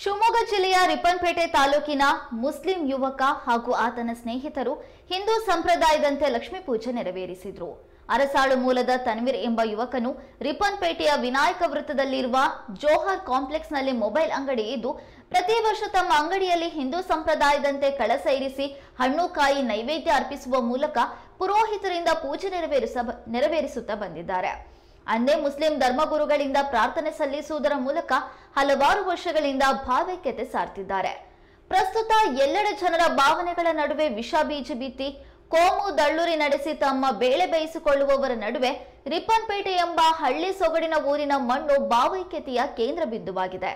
ಶಿವಮೊಗ್ಗ ಜಿಲ್ಲೆಯ ರಿಪ್ಪನ್ಪೇಟೆ ತಾಲೂಕಿನ ಮುಸ್ಲಿಂ ಯುವಕ ಹಾಗೂ ಆತನ ಸ್ನೇಹಿತರು ಹಿಂದೂ ಸಂಪ್ರದಾಯದಂತೆ ಲಕ್ಷ್ಮೀ ಪೂಜೆ ನೆರವೇರಿಸಿದ್ರು ಅರಸಾಳು ಮೂಲದ ತನ್ವೀರ್ ಎಂಬ ಯುವಕನು ರಿಪ್ಪನ್ಪೇಟೆಯ ವಿನಾಯಕ ವೃತ್ತದಲ್ಲಿರುವ ಜೋಹರ್ ಕಾಂಪ್ಲೆಕ್ಸ್ನಲ್ಲಿ ಮೊಬೈಲ್ ಅಂಗಡಿ ಇದ್ದು ಪ್ರತಿ ವರ್ಷ ತಮ್ಮ ಅಂಗಡಿಯಲ್ಲಿ ಹಿಂದೂ ಸಂಪ್ರದಾಯದಂತೆ ಕಳಸ ಇರಿಸಿ ಹಣ್ಣು ಕಾಯಿ ನೈವೇದ್ಯ ಅರ್ಪಿಸುವ ಮೂಲಕ ಪುರೋಹಿತರಿಂದ ಪೂಜೆ ನೆರವೇರಿಸ ನೆರವೇರಿಸುತ್ತಾ ಬಂದಿದ್ದಾರೆ ಅಂದೇ ಮುಸ್ಲಿಂ ಧರ್ಮಗುರುಗಳಿಂದ ಪ್ರಾರ್ಥನೆ ಸಲ್ಲಿಸುವುದರ ಮೂಲಕ ಹಲವಾರು ವರ್ಷಗಳಿಂದ ಭಾವೈಕ್ಯತೆ ಸಾರ್ತಿದ್ದಾರೆ ಪ್ರಸ್ತುತ ಎಲ್ಲೆಡೆ ಜನರ ಭಾವನೆಗಳ ನಡುವೆ ವಿಷ ಬೀಜ ಬಿತ್ತಿ ಕೋಮು ದಳ್ಳೂರಿ ನಡೆಸಿ ತಮ್ಮ ಬೇಳೆ ಬೇಯಿಸಿಕೊಳ್ಳುವವರ ನಡುವೆ ರಿಪ್ಪನ್ಪೇಟೆ ಎಂಬ ಹಳ್ಳಿ ಸೊಗಡಿನ ಊರಿನ ಮಣ್ಣು ಭಾವೈಕ್ಯತೆಯ ಕೇಂದ್ರ ಬಿಂದುವಾಗಿದೆ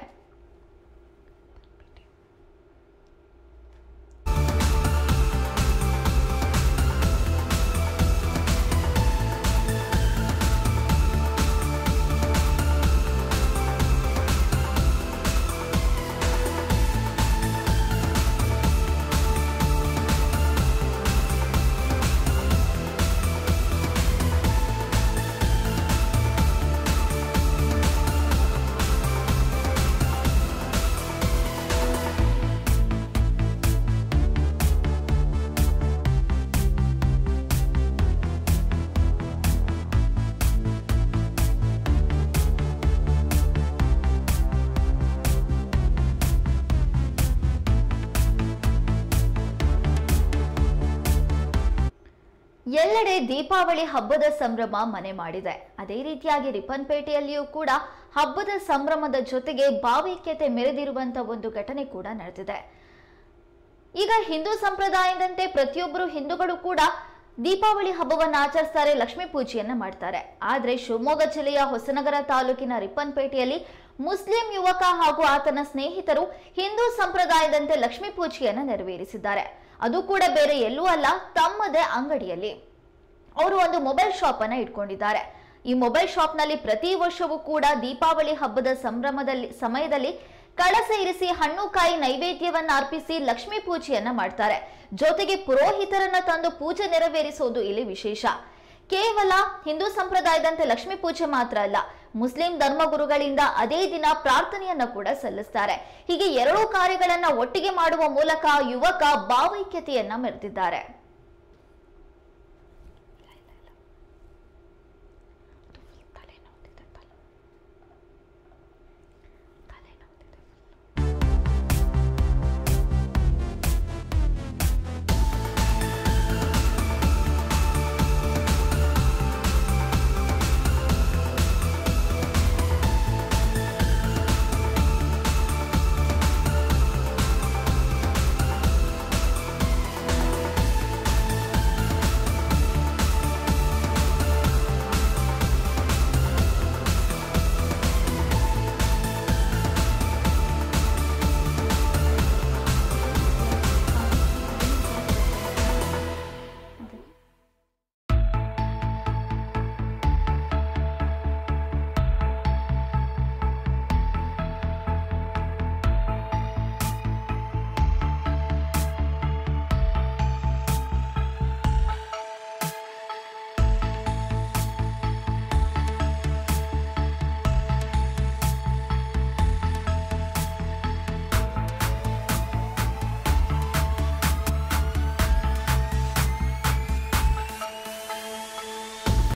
ಎಲ್ಲೆಡೆ ದೀಪಾವಳಿ ಹಬ್ಬದ ಸಂಭ್ರಮ ಮನೆ ಮಾಡಿದೆ ಅದೇ ರೀತಿಯಾಗಿ ರಿಪ್ಪನ್ಪೇಟೆಯಲ್ಲಿಯೂ ಕೂಡ ಹಬ್ಬದ ಸಂಭ್ರಮದ ಜೊತೆಗೆ ಭಾವೈಕ್ಯತೆ ಮೆರೆದಿರುವಂತ ಒಂದು ಘಟನೆ ಕೂಡ ನಡೆದಿದೆ ಈಗ ಹಿಂದೂ ಸಂಪ್ರದಾಯದಂತೆ ಪ್ರತಿಯೊಬ್ಬರು ಹಿಂದೂಗಳು ಕೂಡ ದೀಪಾವಳಿ ಹಬ್ಬವನ್ನ ಆಚರಿಸ್ತಾರೆ ಲಕ್ಷ್ಮೀ ಪೂಜೆಯನ್ನ ಮಾಡ್ತಾರೆ ಆದ್ರೆ ಶಿವಮೊಗ್ಗ ಜಿಲ್ಲೆಯ ಹೊಸನಗರ ತಾಲೂಕಿನ ರಿಪ್ಪನ್ಪೇಟೆಯಲ್ಲಿ ಮುಸ್ಲಿಂ ಯುವಕ ಹಾಗೂ ಆತನ ಸ್ನೇಹಿತರು ಹಿಂದೂ ಸಂಪ್ರದಾಯದಂತೆ ಲಕ್ಷ್ಮೀ ಪೂಜೆಯನ್ನ ನೆರವೇರಿಸಿದ್ದಾರೆ ಅದು ಕೂಡ ಬೇರೆ ಎಲ್ಲೂ ಅಲ್ಲ ತಮ್ಮದೇ ಅಂಗಡಿಯಲ್ಲಿ ಅವರು ಒಂದು ಮೊಬೈಲ್ ಶಾಪ್ ಅನ್ನ ಇಟ್ಕೊಂಡಿದ್ದಾರೆ ಈ ಮೊಬೈಲ್ ಶಾಪ್ ನಲ್ಲಿ ಪ್ರತಿ ವರ್ಷವೂ ಕೂಡ ದೀಪಾವಳಿ ಹಬ್ಬದ ಸಂಭ್ರಮದಲ್ಲಿ ಸಮಯದಲ್ಲಿ ಕಳಸ ಇರಿಸಿ ಹಣ್ಣು ಕಾಯಿ ನೈವೇದ್ಯವನ್ನ ಅರ್ಪಿಸಿ ಲಕ್ಷ್ಮೀ ಪೂಜೆಯನ್ನ ಮಾಡ್ತಾರೆ ಜೊತೆಗೆ ಪುರೋಹಿತರನ್ನ ತಂದು ಪೂಜೆ ನೆರವೇರಿಸೋದು ಇಲ್ಲಿ ವಿಶೇಷ ಕೇವಲ ಹಿಂದೂ ಸಂಪ್ರದಾಯದಂತೆ ಲಕ್ಷ್ಮೀ ಪೂಜೆ ಮಾತ್ರ ಅಲ್ಲ ಮುಸ್ಲಿಂ ಧರ್ಮಗುರುಗಳಿಂದ ಅದೇ ದಿನ ಪ್ರಾರ್ಥನೆಯನ್ನ ಕೂಡ ಸಲ್ಲಿಸ್ತಾರೆ ಹೀಗೆ ಎರಡೂ ಕಾರ್ಯಗಳನ್ನ ಒಟ್ಟಿಗೆ ಮಾಡುವ ಮೂಲಕ ಯುವಕ ಭಾವೈಕ್ಯತೆಯನ್ನ ಮೆರೆದಿದ್ದಾರೆ